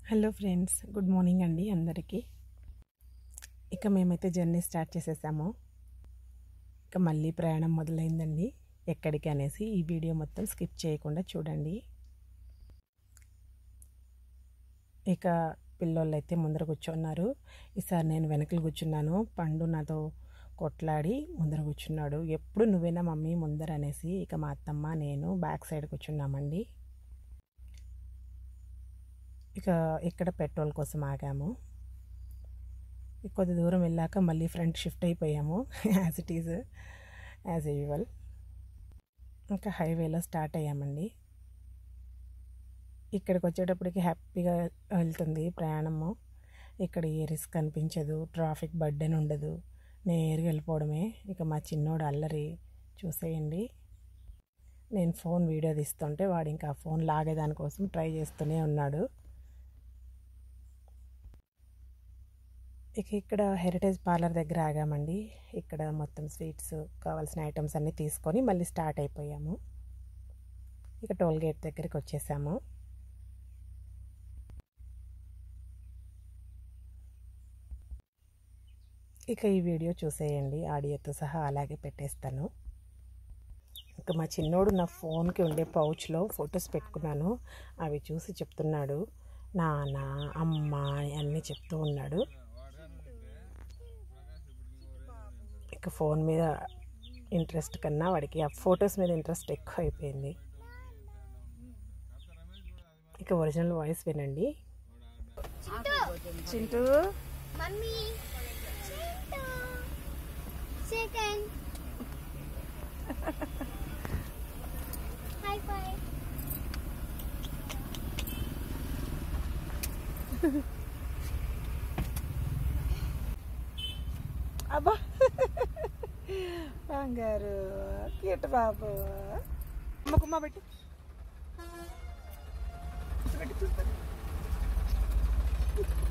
Hello friends good morning అండి అందరికీ ఇక మేమైతే జర్నీ స్టార్ట్ చేసేసాము ఇక మళ్ళీ ప్రయాణం మొదలైందండి ఎక్కడికి అనేసి ఈ వీడియో మొత్తం స్కిప్ చేయకుండా చూడండి ఇక పిల్లోళ్ళు అయితే ముందర కూర్చున్నారు ఈసారి నేను వెనకలు కూర్చున్నాను పండు నాతో కొట్లాడి ముందర కూర్చున్నాడు ఎప్పుడు నువ్వేనా మమ్మీ ముందర అనేసి ఇక మా అత్తమ్మ నేను బ్యాక్ సైడ్ కూర్చున్నామండి ఇక ఇక్కడ పెట్రోల్ కోసం ఆగాము ఇక కొద్ది దూరం వెళ్ళాక మళ్ళీ ఫ్రంట్ షిఫ్ట్ అయిపోయాము as it is as usual ఇంకా హైవేలో స్టార్ట్ అయ్యామండి ఇక్కడికి వచ్చేటప్పటికి హ్యాపీగా వెళ్తుంది ప్రయాణము ఇక్కడ ఏ రిస్క్ అనిపించదు ట్రాఫిక్ బర్డెన్ ఉండదు నేరుగా వెళ్ళిపోవడమే ఇక మా చిన్నోడు అల్లరి చూసేయండి నేను ఫోన్ వీడియో తీస్తుంటే వాడు ఇంకా ఫోన్ లాగేదానికోసం ట్రై చేస్తూనే ఉన్నాడు ఇక ఇక్కడ హెరిటేజ్ పార్లర్ దగ్గర ఆగామండి ఇక్కడ మొత్తం స్వీట్స్ కావాల్సిన ఐటమ్స్ అన్నీ తీసుకొని మళ్ళీ స్టార్ట్ అయిపోయాము ఇక టోల్ గేట్ దగ్గరికి వచ్చేసాము ఇక ఈ వీడియో చూసేయండి ఆడియోతో సహా అలాగే పెట్టేస్తాను ఇంకా మా చిన్నోడు నా ఫోన్కి ఉండే పౌచ్లో ఫొటోస్ పెట్టుకున్నాను అవి చూసి చెప్తున్నాడు నాన్న అమ్మ అన్నీ చెప్తూ ఉన్నాడు ఇక ఫోన్ మీద ఇంట్రెస్ట్ కన్నా వాడికి ఆ ఫొటోస్ మీద ఇంట్రెస్ట్ ఎక్కువ అయిపోయింది ఇక ఒరిజినల్ వాయిస్ వినండి Chintu mummy Chintu second hi fi అబ్బా బంగారు క్యూట్ బాబు అమ్మ కుమ్మ పెట్టు పెట్టు, చూస్తాను.